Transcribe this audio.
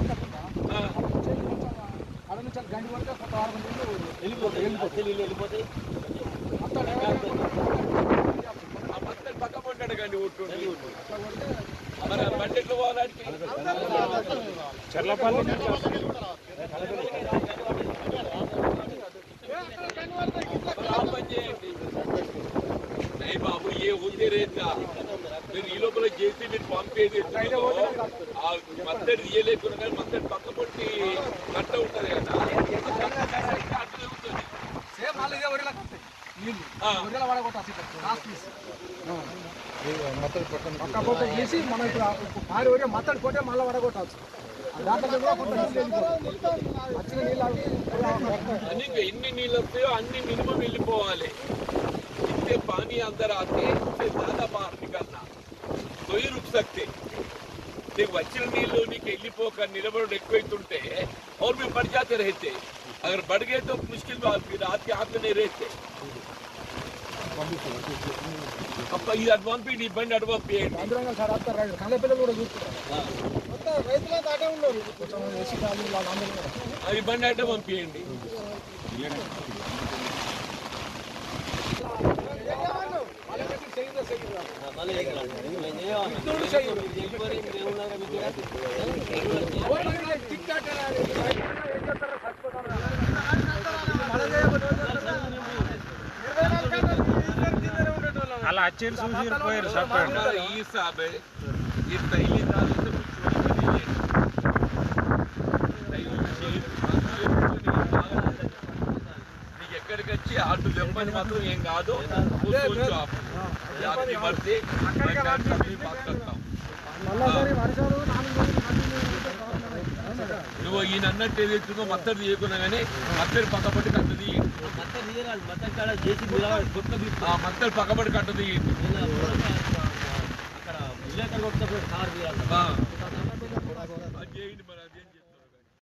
అక్కడ నుంచి గండి కొడితే కొంత వారం నీళ్ళు వెళ్ళిపోతాయి వెళ్ళిపోతాయి వెళ్ళిపోతాయి మొత్తం ఆ మత్తడి పక్క పడ్డాడు కానీ ఊరుకుంటే మరి ఆ బండి ఎట్లా పోవాలంటే మరి ఆ పని చేయండి नहीं बाबू ये होते रहता మీరు ఈ లోపల చేసి మీరు పంపేది ఎత్తులో ఆ మత్తడి తీయలేకున్నా కానీ మత్తడి పక్క పట్టి కట్ట ఉంటది కదా అట్లే ఉంటుంది సేమ్ మళ్ళీ ఇదే ఒరిలా కట్టాయి నీళ్ళు ఆ. ఒరిలా పడగొట్టాల్సి లాస్ట్ పీస్ పక్క పొట్ట తీసి మనం ఇప్పుడు ఆ- ఆడి ఒరే మత్తడి కొట్టే మళ్ళీ వడగొట్టాల్సి దాంట్లో కూడా కొంత నీళ్ళు వెళ్ళిపోతాయి. వచ్చిన నీళ్ళు అవి అని ఎన్ని నీళ్ళు వస్తాయో అన్ని మినిమం వెళ్ళిపోవాలి इतने पानी अंदर आते उससे ज्यादा बाहर निकलना तो ही रुक सकते నీకు వచ్చిన నీళ్ళు నీకు వెళ్ళిపోక నిలబడి ఎక్కువైతుంటే और भी बढ़ जाते रहते अगर बढ़ गए तो मुश्किल बात फिर रात के हाथ में नहीं रहते అప్ప ఇది అడ్వాన్స్ ఈ బండి అడ్వాన్స్ చేయండి అందరంగా సార్ వస్తారు రైతు కళ్ళ పిల్లలు కూడా చూస్తున్నారు మొత్తం రైతులంతా అటే ఉన్నారు కొంచెం ఏసీ కాదు వాళ్ళందరూ కూడా ఈ బండి అంటే పంపించండి మళ్ళీ ఎక్కడండి? మేము చేయమన్నా. మీరు చేయకపోతే ఇంకేమున్నారా మీకు ఇక్కడ? అలా వచ్చేది చూసి పోయారు చెప్పండి हमारा ये हिसाब है ये पहली साल से कुछ चोरी नहीं है నీకు ఎక్కడికి వచ్చి అటు దెబ్బని మాత్రం ఏం కాదు కూర్చోవచ్చు ఆపు. జాతి మర్చి मैं काम करने बात करता हूँ మళ్ళీ వర్షాలు నాలుగు రోజులు కంటిన్యూ నువ్వు ఈయన అన్నట్టు ఏదైతుందో మత్తడి తీయకున్నా కానీ మత్తడి పక్కపట్టి కట్ట తీయండి మొత్తం తీయరాదు. మొత్తం కాడ చేసి నిలబడి కొత్త బీట్ ఆ మత్తడి పక్కపట్టి కట్ట తీయండి అక్కడ విలేకరు కొట్టకపోతే కారు తీయాలి ఆ.